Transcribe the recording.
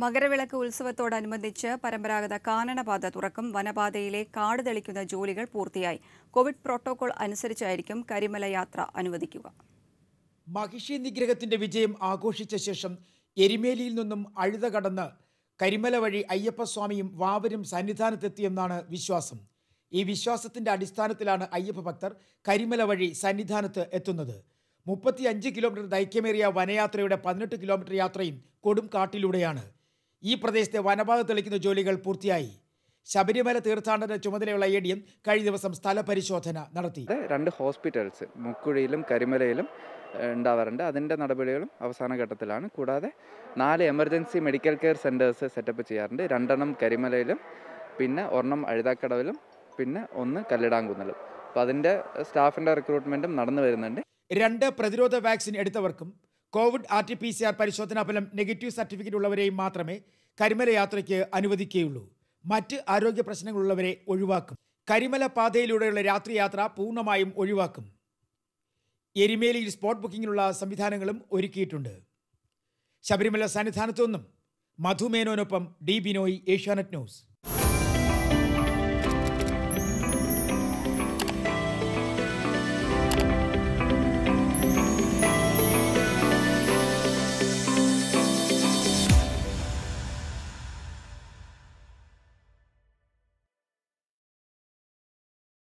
മകരവിളക്ക് ഉത്സവത്തോടനുബന്ധിച്ച് പരമ്പരാഗത കാനനപാത തുറക്കും വനപാതയിലെ കാട് തെളിക്കുന്ന ജോലികൾ പൂർത്തിയായി കോവിഡ് പ്രോട്ടോകോൾ അനുസരിച്ചായിരിക്കും കരിമല യാത്ര അനുവദിക്കുക മഹിഷി നിഗ്രഹത്തിന്റെ വിജയം ആഘോഷിച്ച ശേഷം എരിമേലിയിൽ നിന്നും അഴുത കടന്ന് കരിമല വഴി അയ്യപ്പസ്വാമിയും വാവരും സന്നിധാനത്തെത്തിയെന്നാണ് വിശ്വാസം ഈ വിശ്വാസത്തിന്റെ അടിസ്ഥാനത്തിലാണ് അയ്യപ്പ ഭക്തർ കരിമല വഴി സന്നിധാനത്ത് എത്തുന്നത് മുപ്പത്തിയഞ്ച് കിലോമീറ്റർ ദൈർഘ്യമേറിയ വനയാത്രയുടെ പതിനെട്ട് കിലോമീറ്റർ യാത്രയും കൊടും കാട്ടിലൂടെയാണ് ഈ പ്രദേശത്തെ വനപാത തെളിക്കുന്ന ജോലികൾ പൂർത്തിയായി ശബരിമല തീർത്ഥാടന ചുമതലയുള്ള എ ഡി എം കഴിഞ്ഞ ദിവസം സ്ഥലപരിശോധന നടത്തി ഇത് രണ്ട് ഹോസ്പിറ്റൽസ് മുക്കുഴിയിലും കരിമലയിലും ഏഹ്, ഉണ്ടാവാറുണ്ട് അതിൻ്റെ നടപടികളും അവസാന ഘട്ടത്തിലാണ് കൂടാതെ നാല് emergency medical care centres set up ചെയ്യാറുണ്ട് രണ്ടെണ്ണം കരിമലയിലും പിന്നെ ഒരെണ്ണം അഴുതാക്കടവിലും പിന്നെ ഒന്ന് കല്ലിടാങ്കുന്നലും അപ്പോൾ അതിൻ്റെ സ്റ്റാഫിൻ്റെ റിക്രൂട്ട്മെൻറ്റും നടന്നു വരുന്നുണ്ട് രണ്ട് പ്രതിരോധ വാക്സിൻ എടുത്തവർക്കും കോവിഡ് ആർ ടി പി സി ആർ പരിശോധനാ ഫലം നെഗറ്റീവ് സർട്ടിഫിക്കറ്റ് ഉള്ളവരെയും മാത്രമേ കരിമല യാത്രയ്ക്ക് അനുവദിക്കുകയുള്ളൂ മറ്റ് ആരോഗ്യ പ്രശ്നങ്ങളുള്ളവരെ ഒഴിവാക്കും കരിമല പാതയിലൂടെയുള്ള രാത്രി യാത്ര പൂർണ്ണമായും ഒഴിവാക്കും എരിമേലിയിൽ സ്പോട്ട് ബുക്കിങ്ങിനുള്ള സംവിധാനങ്ങളും ഒരുക്കിയിട്ടുണ്ട് ശബരിമല സന്നിധാനത്തു നിന്നും മധുമേനോനൊപ്പം ഡി ബിനോയ് ഏഷ്യാനെറ്റ് ന്യൂസ്